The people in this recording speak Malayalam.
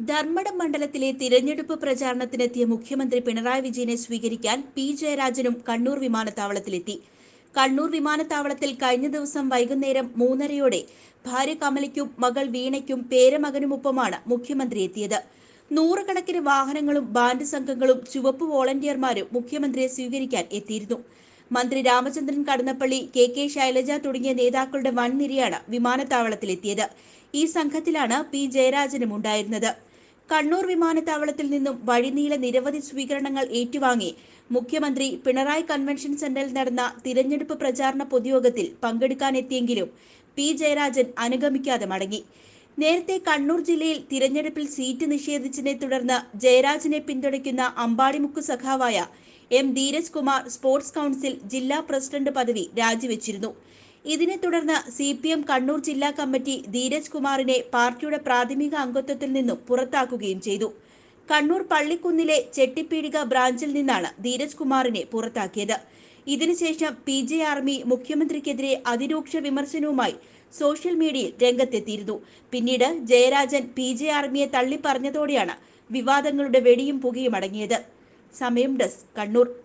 ധർമ്മടം മണ്ഡലത്തിലെ തിരഞ്ഞെടുപ്പ് പ്രചാരണത്തിനെത്തിയ മുഖ്യമന്ത്രി പിണറായി വിജയനെ സ്വീകരിക്കാൻ പി ജയരാജനും കണ്ണൂർ വിമാനത്താവളത്തിലെത്തി കണ്ണൂർ വിമാനത്താവളത്തിൽ കഴിഞ്ഞ ദിവസം വൈകുന്നേരം മൂന്നരയോടെ ഭാര്യ കമലയ്ക്കും മകൾ വീണയ്ക്കും പേരമകനുമൊപ്പമാണ് മുഖ്യമന്ത്രി എത്തിയത് നൂറുകണക്കിന് വാഹനങ്ങളും ബാൻഡ് സംഘങ്ങളും ചുവപ്പ് വോളണ്ടിയർമാരും മുഖ്യമന്ത്രിയെ സ്വീകരിക്കാൻ എത്തിയിരുന്നു മന്ത്രി രാമചന്ദ്രൻ കടന്നപ്പള്ളി കെ കെ ശൈലജ തുടങ്ങിയ നേതാക്കളുടെ വൻനിരയാണ് വിമാനത്താവളത്തിലെത്തിയത് ഈ സംഘത്തിലാണ് പി ജയരാജനും ഉണ്ടായിരുന്നത് കണ്ണൂർ വിമാനത്താവളത്തിൽ നിന്നും വഴിനീള നിരവധി സ്വീകരണങ്ങൾ ഏറ്റുവാങ്ങി മുഖ്യമന്ത്രി പിണറായി കൺവെൻഷൻ സെന്ററിൽ നടന്ന തിരഞ്ഞെടുപ്പ് പ്രചാരണ പൊതുയോഗത്തിൽ പങ്കെടുക്കാനെത്തിയെങ്കിലും പി ജയരാജൻ അനുഗമിക്കാതെ മടങ്ങി നേരത്തെ കണ്ണൂർ ജില്ലയിൽ തിരഞ്ഞെടുപ്പിൽ സീറ്റ് നിഷേധിച്ചതിനെ തുടർന്ന് ജയരാജനെ പിന്തുണയ്ക്കുന്ന അമ്പാടിമുക്ക് സഖാവായ M Dheeraj Kumar sports council ജില്ലാ പ്രസിഡന്റ് പദവി രാജിവെച്ചിരുന്നു ഇതിനെ തുടർന്ന് സി പി എം കണ്ണൂർ ജില്ലാ കമ്മിറ്റി ധീരജ് കുമാറിനെ പാർട്ടിയുടെ പ്രാഥമിക അംഗത്വത്തിൽ നിന്നും പുറത്താക്കുകയും ചെയ്തു കണ്ണൂർ പള്ളിക്കുന്നിലെ ചെട്ടിപ്പീടിക ബ്രാഞ്ചിൽ നിന്നാണ് ധീരജ് കുമാറിനെ പുറത്താക്കിയത് ഇതിനുശേഷം പി ജെ ആർമി മുഖ്യമന്ത്രിക്കെതിരെ അതിരൂക്ഷ വിമർശനവുമായി സോഷ്യൽ മീഡിയയിൽ രംഗത്തെത്തിയിരുന്നു പിന്നീട് ജയരാജൻ പി ജെ ആർമിയെ തള്ളിപ്പറഞ്ഞതോടെയാണ് വിവാദങ്ങളുടെ വെടിയും പുകയും അടങ്ങിയത് സമയം ഡെസ്ക് കണ്ണൂർ